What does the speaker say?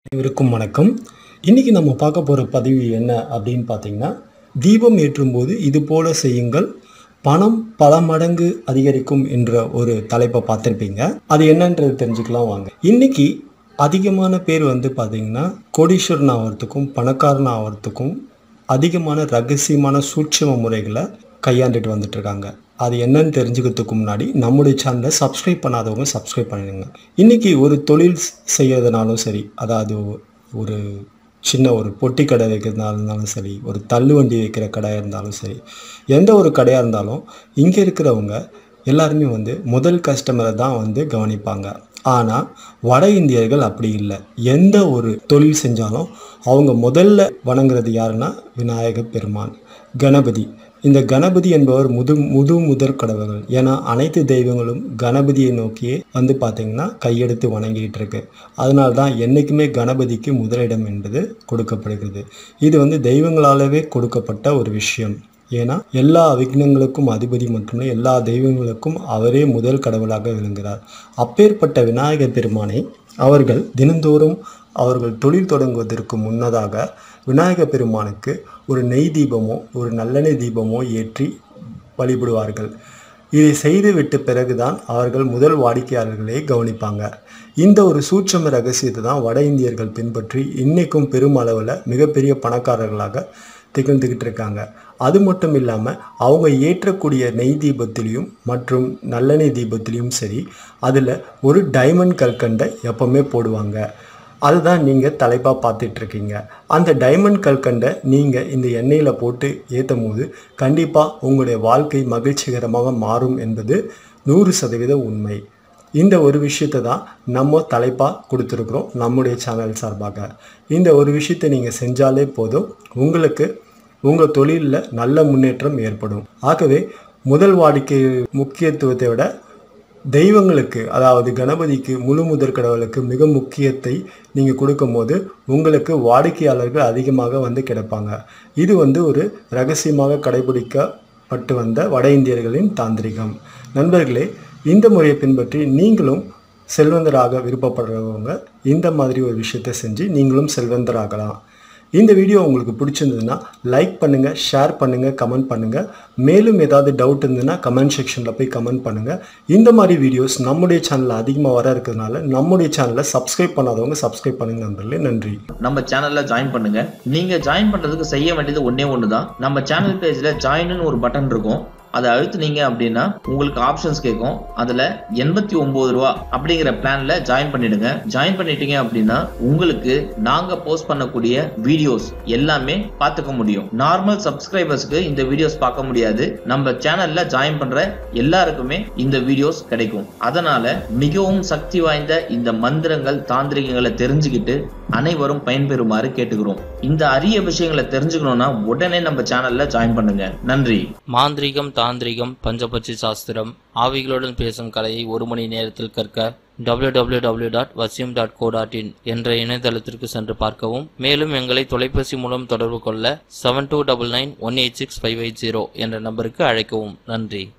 அனைவருக்கும் வணக்கம் இன்னைக்கு நம்ம பார்க்க போகிற பதிவு என்ன அப்படின்னு பார்த்தீங்கன்னா தீபம் ஏற்றும்போது இது போல செய்யுங்கள் பணம் பல மடங்கு அதிகரிக்கும் என்ற ஒரு தலைப்பை பார்த்துருப்பீங்க அது என்னன்றது தெரிஞ்சுக்கலாம் வாங்க இன்னைக்கு அதிகமான பேர் வந்து பார்த்தீங்கன்னா கோடீஸ்வரன் ஆகிறதுக்கும் பணக்காரன் ஆகிறதுக்கும் அதிகமான ரகசியமான சூட்சும முறைகளை கையாண்டுட்டு வந்துட்டு இருக்காங்க அது என்னன்னு தெரிஞ்சுக்கிறதுக்கு முன்னாடி நம்முடைய சேனலை சப்ஸ்கிரைப் பண்ணாதவங்க சப்ஸ்கிரைப் பண்ணிடுங்க இன்னைக்கு ஒரு தொழில் செய்யறதுனாலும் சரி அதாவது ஒரு சின்ன ஒரு பொட்டி கடை வைக்கிறதா இருந்தாலும் சரி ஒரு தள்ளுவண்டி வைக்கிற கடையாக இருந்தாலும் சரி எந்த ஒரு கடையாக இருந்தாலும் இங்கே இருக்கிறவங்க எல்லாருமே வந்து முதல் கஸ்டமரை தான் வந்து கவனிப்பாங்க ஆனால் வட இந்தியர்கள் அப்படி இல்லை எந்த ஒரு தொழில் செஞ்சாலும் அவங்க முதல்ல வணங்குறது யாருன்னா விநாயக பெருமான் கணபதி இந்த கணபதி என்பவர் முது முது முதற் கடவுள்கள் ஏன்னா அனைத்து தெய்வங்களும் கணபதியை நோக்கியே வந்து பார்த்தீங்கன்னா கையெடுத்து வணங்கிட்டு இருக்கு அதனால தான் என்றைக்குமே கணபதிக்கு முதலிடம் என்பது கொடுக்கப்படுகிறது இது வந்து தெய்வங்களாலவே கொடுக்கப்பட்ட ஒரு விஷயம் ஏன்னா எல்லா விக்னங்களுக்கும் அதிபதி மட்டுமே எல்லா தெய்வங்களுக்கும் அவரே முதல் கடவுளாக விளங்குகிறார் அப்பேற்பட்ட விநாயகர் பெருமானை அவர்கள் தினந்தோறும் அவர்கள் தொழில் தொடங்குவதற்கு முன்னதாக விநாயக பெருமானுக்கு ஒரு நெய் தீபமோ ஒரு நல்லெண்ணெய் தீபமோ ஏற்றி வழிபடுவார்கள் இதை செய்துவிட்ட பிறகுதான் அவர்கள் முதல் வாடிக்கையாளர்களை கவனிப்பாங்க இந்த ஒரு சூட்சம ரகசியத்தை தான் வட இந்தியர்கள் பின்பற்றி இன்னைக்கும் பெரும் அளவில் மிகப்பெரிய பணக்காரர்களாக திகழ்ந்துக்கிட்டு இருக்காங்க அது மட்டும் இல்லாமல் அவங்க ஏற்றக்கூடிய நெய் தீபத்திலையும் மற்றும் நல்லெண்ணெய் தீபத்திலையும் சரி அதில் ஒரு டைமண்ட் கல்கண்டை எப்பவுமே போடுவாங்க அதுதான் நீங்கள் தலைப்பாக பார்த்துட்ருக்கீங்க அந்த டைமண்ட் கல்கண்டை நீங்கள் இந்த எண்ணெயில் போட்டு ஏற்றும் போது கண்டிப்பாக உங்களுடைய வாழ்க்கை மகிழ்ச்சிகரமாக மாறும் என்பது நூறு சதவீத உண்மை இந்த ஒரு விஷயத்தை தான் நம்ம தலைப்பாக கொடுத்துருக்குறோம் நம்முடைய சேனல் சார்பாக இந்த ஒரு விஷயத்தை நீங்கள் செஞ்சாலே போதும் உங்களுக்கு உங்கள் தொழிலில் நல்ல முன்னேற்றம் ஏற்படும் ஆகவே முதல் வாடிக்கை முக்கியத்துவத்தை விட தெய்வங்களுக்கு அதாவது கணபதிக்கு முழு முதற் கடவுளுக்கு மிக முக்கியத்தை நீங்கள் கொடுக்கும்போது உங்களுக்கு வாடிக்கையாளர்கள் அதிகமாக வந்து கிடைப்பாங்க இது வந்து ஒரு ரகசியமாக கடைபிடிக்கப்பட்டு வந்த வட இந்தியர்களின் தாந்திரிகம் நண்பர்களே இந்த முறையை பின்பற்றி நீங்களும் செல்வந்தராக விருப்பப்படுறவங்க இந்த மாதிரி ஒரு விஷயத்தை செஞ்சு நீங்களும் செல்வந்தராகலாம் இந்த வீடியோ உங்களுக்கு பிடிச்சிருந்ததுன்னா லைக் பண்ணுங்கள் ஷேர் பண்ணுங்கள் கமெண்ட் பண்ணுங்கள் மேலும் ஏதாவது டவுட் இருந்ததுன்னா கமெண்ட் செக்ஷனில் போய் கமெண்ட் பண்ணுங்கள் இந்த மாதிரி வீடியோஸ் நம்முடைய சேனலில் அதிகமாக வர இருக்கிறதுனால நம்முடைய சேனலை சப்ஸ்கிரைப் பண்ணாதவங்க சப்ஸ்கிரைப் பண்ணுங்க நண்பர்களே நன்றி நம்ம சேனல்ல ஜாயின் பண்ணுங்க நீங்க ஜாயின் பண்றதுக்கு செய்ய வேண்டியது ஒண்ணே ஒண்ணுதான் நம்ம சேனல் பேஜ்ல ஜாயின்னு ஒரு பட்டன் இருக்கும் அதை அழுத்துனீங்க அப்படின்னா உங்களுக்கு ஆப்ஷன்ஸ் கேட்கும் அதுல எண்பத்தி ஒன்பது ரூபா அப்படிங்கிற பிளான்ல ஜாயின் பண்ணிடுங்க ஜாயின் பண்ணிட்டீங்க அப்படின்னா உங்களுக்கு நாங்க போஸ்ட் பண்ணக்கூடிய வீடியோஸ் எல்லாமே பார்த்துக்க முடியும் நார்மல் சப்ஸ்கிரைபர்ஸ்க்கு இந்த வீடியோஸ் பார்க்க முடியாது நம்ம சேனல்ல ஜாயின் பண்ற எல்லாருக்குமே இந்த வீடியோஸ் கிடைக்கும் அதனால மிகவும் சக்தி வாய்ந்த இந்த மந்திரங்கள் தாந்திரிகங்களை தெரிஞ்சுக்கிட்டு அனைவரும் பயன்பெறுமாறு கேட்டுக்கிறோம் இந்த அரிய விஷயங்களை தெரிஞ்சுக்கணும்னா உடனே நம்ம சேனல்ல ஜாயின் பண்ணுங்க நன்றி மாந்திரீகம் தாந்திரிகம் பஞ்சபட்சி சாஸ்திரம் ஆவிகளுடன் பேசும் கலையை ஒரு மணி நேரத்தில் கற்க www.vasyum.co.in டாட் வசியம் டாட் கோ டாட் இன் என்ற இணையதளத்திற்கு சென்று பார்க்கவும் மேலும் எங்களை தொலைபேசி மூலம் தொடர்பு கொள்ள seven two double nine one eight six five eight zero என்ற நம்பருக்கு அழைக்கவும் நன்றி